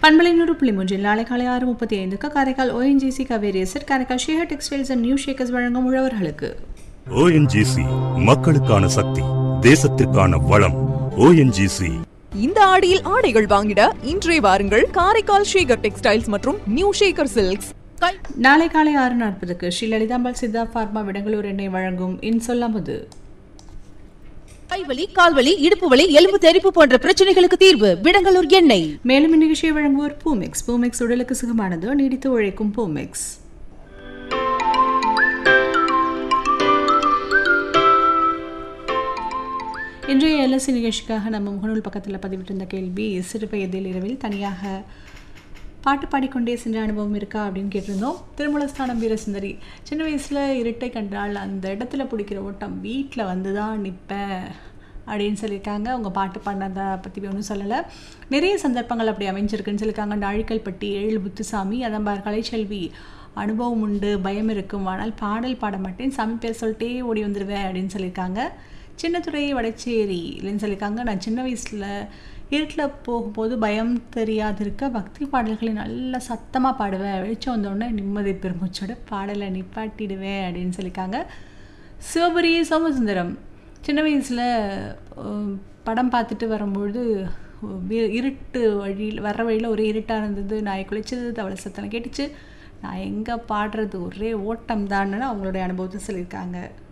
பண்பலைநூறு புள்ளி மூன்றில் நாளை காலை ஆறு முப்பத்தி ஐந்துக்கு Karaikal ONGC Cauvery asset Karaikal Shekar textiles and new Shekars வழங்கும் உழவர்களுக்கு ஓஎன்ஜிசி மக்களுக்கான சக்தி தேசத்திற்கான வளம் ஓஎன்ஜிசி இந்த ஆடியில் ஆடைகள் வாங்கிட இன்றே வாருங்கள் காரைக்கால் ஷேகர் டெக்ஸ்டைல்ஸ் மற்றும் நியூ ஷேகர் சில்க்ஸ் நாளை காலை ஆறு நாற்பதுக்கு ஸ்ரீ லலிதாம்பாள் சித்தா பார்மா விடங்களூர் எண்ணெய் வழங்கும் இன்சொல்லாமது கைவலி கால்வலி இடுப்பு வலி எலும்பு தெறிப்பு போன்ற பிரச்சனைகளுக்கு தீர்வு விடங்கலூர் எண்ணெய் மேலும் இந்நிகழ்ச்சியை வழங்குவோர் பூமெக்ஸ் பூமெக்ஸ் உடலுக்கு சுகமானது நீடித்து உழைக்கும் பூமெக்ஸ் இன்றைய எல்எஸ்சி நிகழ்ச்சிக்காக நம்ம முகநூல் பக்கத்தில் பதிவிட்டிருந்த கேள்வி சிறு வயதில் இரவில் தனியாக பாட்டு பாடிக்கொண்டே சென்ற அனுபவம் இருக்கா அப்படின்னு கேட்டிருந்தோம் திருமலஸ்தானம் வீரசுந்தரி சின்ன வயசில் இருட்டை கண்டால் அந்த இடத்துல பிடிக்கிற ஓட்டம் வீட்டில் வந்து தான் நிற்பேன் அப்படின்னு சொல்லியிருக்காங்க அவங்க பாட்டு பாடினதை பற்றி ஒன்றும் சொல்லலை நிறைய சந்தர்ப்பங்கள் அப்படி அமைஞ்சிருக்குன்னு சொல்லியிருக்காங்க நாழிக்கல்பட்டி ஏழு புத்துசாமி அதம்பார் கலைச்செல்வி அனுபவம் உண்டு பயம் இருக்கும் ஆனால் பாடல் பாட மாட்டேன் சாமி பேர் சொல்லிட்டே ஓடி வந்துடுவேன் அப்படின்னு சொல்லியிருக்காங்க சின்னத்துறை வடச்சேரி இல்லைன்னு சொல்லியிருக்காங்க நான் சின்ன வயசில் இருட்டில் போகும்போது பயம் தெரியாது இருக்க பக்தி பாடல்களை நல்லா சத்தமாக பாடுவேன் வெளிச்சம் வந்தோடனே நிம்மதி பெருமூச்சோட பாடலை நிப்பாட்டிடுவேன் அப்படின்னு சொல்லியிருக்காங்க சிவபுரி சோமசுந்தரம் சின்ன வயசில் படம் பார்த்துட்டு வரும்பொழுது வி- இருட்டு வழியில் வர்ற வழியில் ஒரே இருட்டாக இருந்தது நாய் குளிச்சது தவளை சத்தம் கேட்டுச்சு நான் எங்கே பாடுறது ஒரே ஓட்டம் தான்னு அவங்களுடைய அனுபவத்தை சொல்லியிருக்காங்க